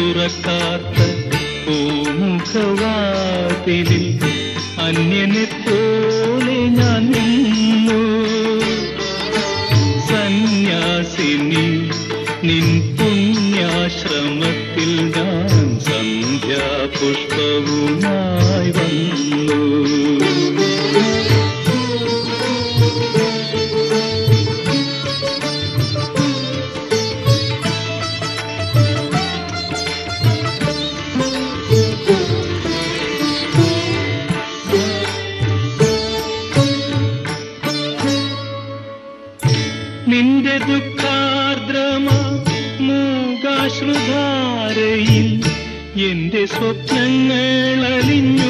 തുറക്കാത്ത പൂമുഖവാതിലിൽ അന്യനെ പോലെ ഞാൻ നിന്നു സന്യാസിനി നിൻ പുണ്യാശ്രമത്തിൽ ഞാൻ സന്ധ്യാപുഷ്പവുമായി വന്നു നിന്റെ ദുഃഖാർദ്രമ മൂകാശ്രുധാരയിൽ എന്റെ സ്വപ്നങ്ങൾ അലിഞ്ഞു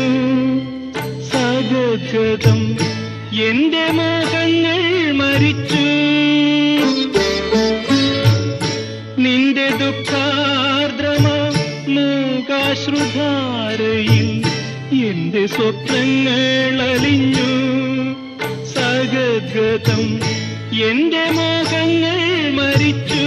സഗദ്ഗതം എന്റെ മോഹങ്ങൾ മരിച്ചു നിന്റെ ദുഃഖാർദ്രമ മൂകാശ്രുധാരയിൽ എന്റെ സ്വപ്നങ്ങൾ അലിഞ്ഞു സഗദ്ഗതം എന്റെ മോഹങ്ങൾ മരിച്ചു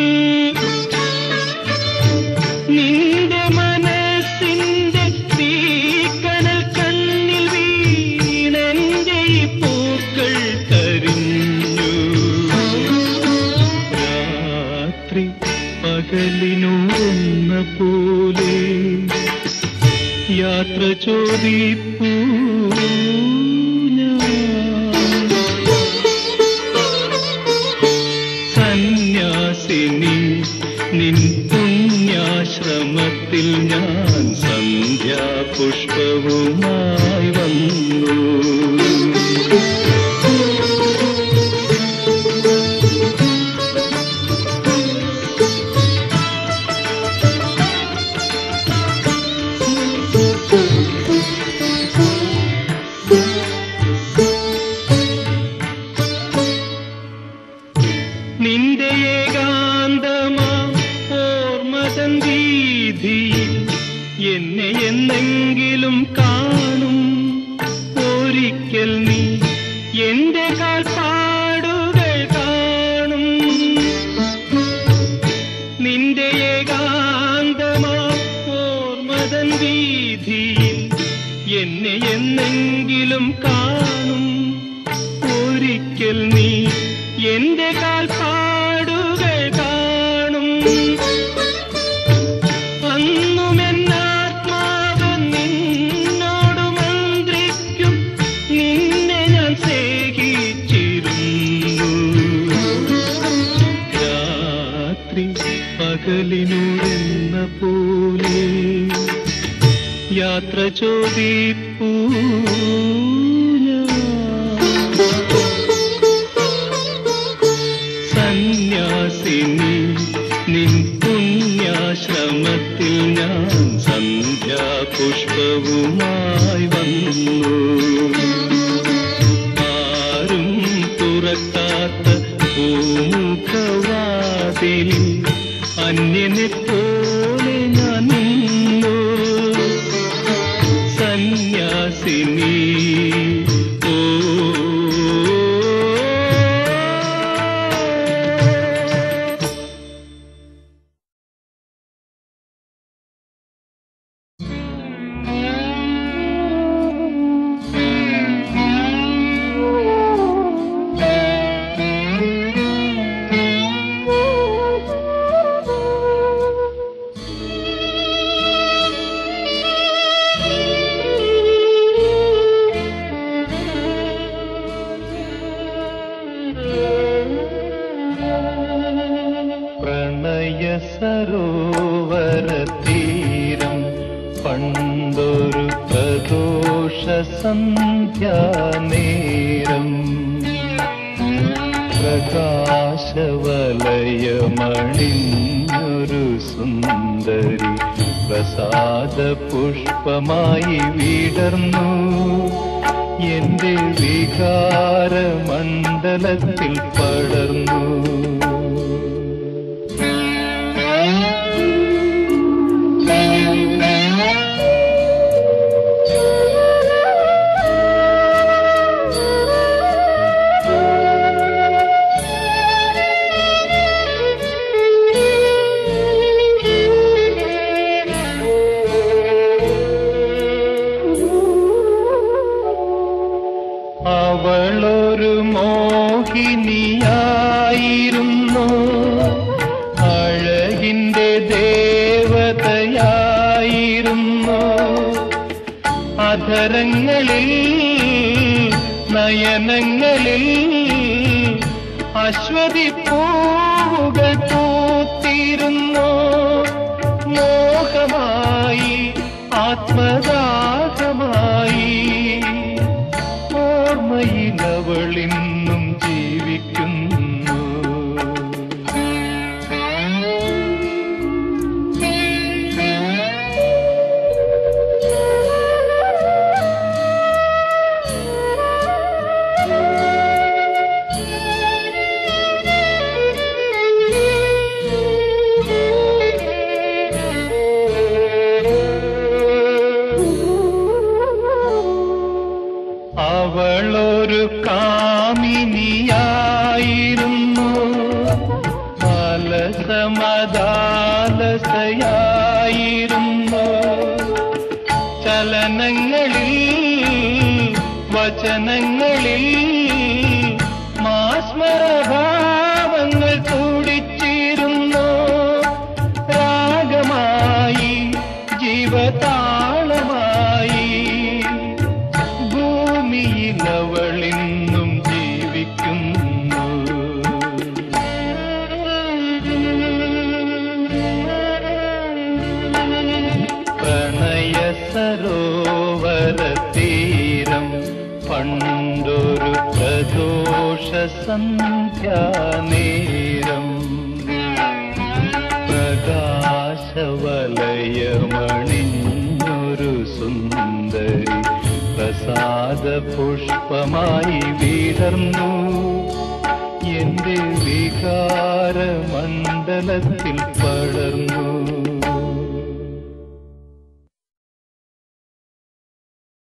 നിന്റെ മനസ്സിന്റെ തീക്കനൽ കണ്ണിൽ വീണെന്റെ ഈ പൂക്കൾ കരിഞ്ഞു രാത്രി പകലിനോന്ന പോലെ യാത്ര ചോദിപ്പൂ ഞാൻ സന്യാസിനി നിൻ പുണ്യാശ്രമത്തിൽ ഞാൻ സന്ധ്യാപുഷ്പവുമായി വന്നു നിന്റെ ഏകാന്തമാ ഓർമ്മതൻ വീതിയിൽ എന്നെ എന്നെങ്കിലും കാണും ഒരിക്കൽ നീ എന്റെ കാൽപ്പാടുകൾ കാണും നിന്റെ ഏകാന്തമാ ഓർമ്മതൻ വീതിയിൽ എന്നെ എന്നെങ്കിലും കാണും ഒരിക്കൽ നീ എന്റെ കാൽപ്പാടുകൾ കാണും അന്നും എന്നാത്മാവ് നിന്നോട് മന്ത്രിക്കും നിന്നെ ഞാൻ സ്നേഹിച്ചിരുന്നു രാത്രി പകലിനോടെന്ന പോലെ യാത്ര ചോദിപ്പൂ ഞാൻ. സന്യാസിനി നിൻ പുണ്യാശ്രമത്തിൽ ഞാൻ സന്ധ്യാപുഷ്പവുമായി വന്നു ആരും തുറക്കാത്ത പൂമുഖവാതിലിൽ അന്യനെ പോലെ ഞാൻ നിന്നു സന്യാസിനി ഓ പ്രണയ സരോവര തീരം പണ്ടൊരു പ്രദോഷ സന്ധ്യാനേരം പ്രകാശവലയമണിഞ്ഞൊരു സുന്ദരി പ്രസാദ പുഷ്പമായി വിടർന്നു എന്റെ വികാര മണ്ഡലത്തിൽ പടർന്നു അധരങ്ങളിൽ നയനങ്ങളിൽ അശ്വതി പൂവുകൾ പൂത്തിരുന്നു മോഹമായി ആത്മദാഹമായി ഓർമ്മയിലവളിന്നും ജീവിക്കുന്നു അവളൊരു കാമിനിയായിരുന്നു അലസമദാലസയായിരുന്നു ചലനങ്ങളിൽ വചനങ്ങളിൽ മാസ്മരഭാവങ്ങൾ തുടിച്ചിരുന്നു രാഗമായി ജീവതാളമായി ഭൂമിയിൽ അവളിന്നും ജീവിക്കുന്നു പ്രണയ സരോവര തീരം പണ്ടൊരു പ്രദോഷ സന്ധ്യാനേരം പ്രകാശവലയമണിഞ്ഞൊരു സുന്ദരി പ്രസാദ പുഷ്പമായി വിടർന്നു എന്റെ വികാര മണ്ഡലത്തിൽ പടർന്നു